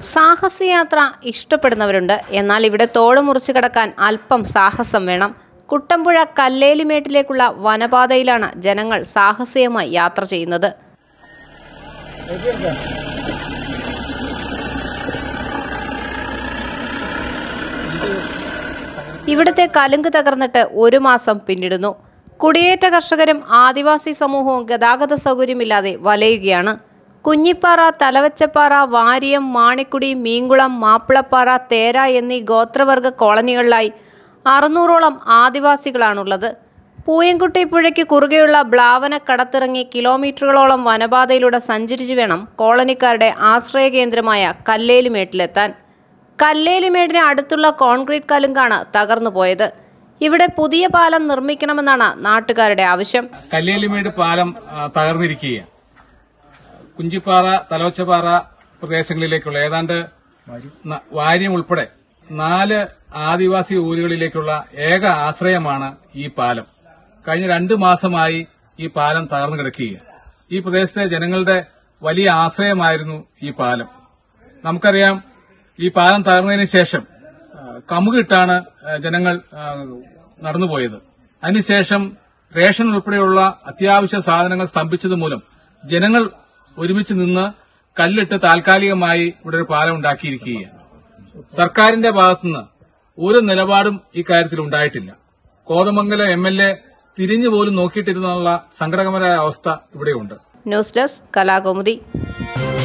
സാഹസയാത്ര ഇഷ്ടപ്പെടുന്നവരുണ്ട് എന്നാൽ ഇവിടെ തോട് മുറിച്ച് കടക്കാൻ അല്പം സാഹസം വേണം കുട്ടമ്പുഴ കല്ലേലിമേട്ടിലേക്കുള്ള വനപാതയിലാണ് ജനങ്ങൾ സാഹസികമായി യാത്ര ചെയ്യുന്നത് ഇവിടുത്തെ കലുങ്ക് തകർന്നിട്ട് ഒരു മാസം പിന്നിടുന്നു കുടിയേറ്റ കർഷകരും ആദിവാസി സമൂഹവും ഗതാഗത സൗകര്യമില്ലാതെ വലയുകയാണ് കുഞ്ഞിപ്പാറ തലവച്ചപ്പാറ വാരിയം മാണിക്കുടി മീങ്കുളം മാപ്പിളപ്പാറ തേര എന്നീ ഗോത്രവർഗ കോളനികളിലായി അറുന്നൂറോളം ആദിവാസികളാണുള്ളത് പൂയംകുട്ടി പുഴയ്ക്ക് കുറുകെയുള്ള ബ്ലാവന കടത്തിറങ്ങി കിലോമീറ്ററുകളോളം വനപാതയിലൂടെ സഞ്ചരിച്ചു വേണം കോളനിക്കാരുടെ ആശ്രയ കേന്ദ്രമായ കല്ലേലിമേട്ടിലെത്താൻ കല്ലേലിമേടിന് അടുത്തുള്ള കോൺക്രീറ്റ് കലുങ്കാണ് തകർന്നു പോയത് ഇവിടെ പുതിയ പാലം നിർമ്മിക്കണമെന്നാണ് നാട്ടുകാരുടെ ആവശ്യം കല്ലേലിമേട് പാലം ആ, തകർന്നിരിക്കുകയാണ് കുഞ്ചിപ്പാറ തലോച്ചപ്പാറ പ്രദേശങ്ങളിലേക്കുള്ള ഏതാണ്ട് ന- വാര്യം ഉൾപ്പെടെ നാല് ആദിവാസി ഊരുകളിലേക്കുള്ള ഏക ആശ്രയമാണ് ഈ പാലം കഴിഞ്ഞ രണ്ടു മാസമായി ഈ പാലം തകർന്നു കിടക്കുകയാണ് ഈ പ്രദേശത്തെ ജനങ്ങളുടെ വലിയ ആശ്രയമായിരുന്നു ഈ പാലം നമുക്കറിയാം ഈ പാലം തകർന്നതിന് ശേഷം ആ, കമുകിട്ടാണ് ആ, ജനങ്ങൾ ആ, നടന്നുപോയത് അതിനുശേഷം റേഷൻ ഉൾപ്പെടെയുള്ള അത്യാവശ്യ സാധനങ്ങൾ സ്തംഭിച്ചത് മൂലം ജനങ്ങൾ ഒരുമിച്ച് നിന്ന് കല്ലിട്ട് താൽക്കാലികമായി ഇവിടെ ഒരു പാലം ഉണ്ടാക്കിയിരിക്കുകയാണ് സർക്കാരിന്റെ ഭാഗത്തുനിന്ന് ഒരു നിലപാടും ഇക്കാര്യത്തിൽ ഉണ്ടായിട്ടില്ല കോതമംഗലം എം എൽ എ തിരിഞ്ഞു പോലും നോക്കിയിട്ടിരുന്നുള്ള സങ്കടകരമായ അവസ്ഥ ഇവിടെയുണ്ട് ന്യൂസ് ഡെസ്ക് കലാകൗമുദി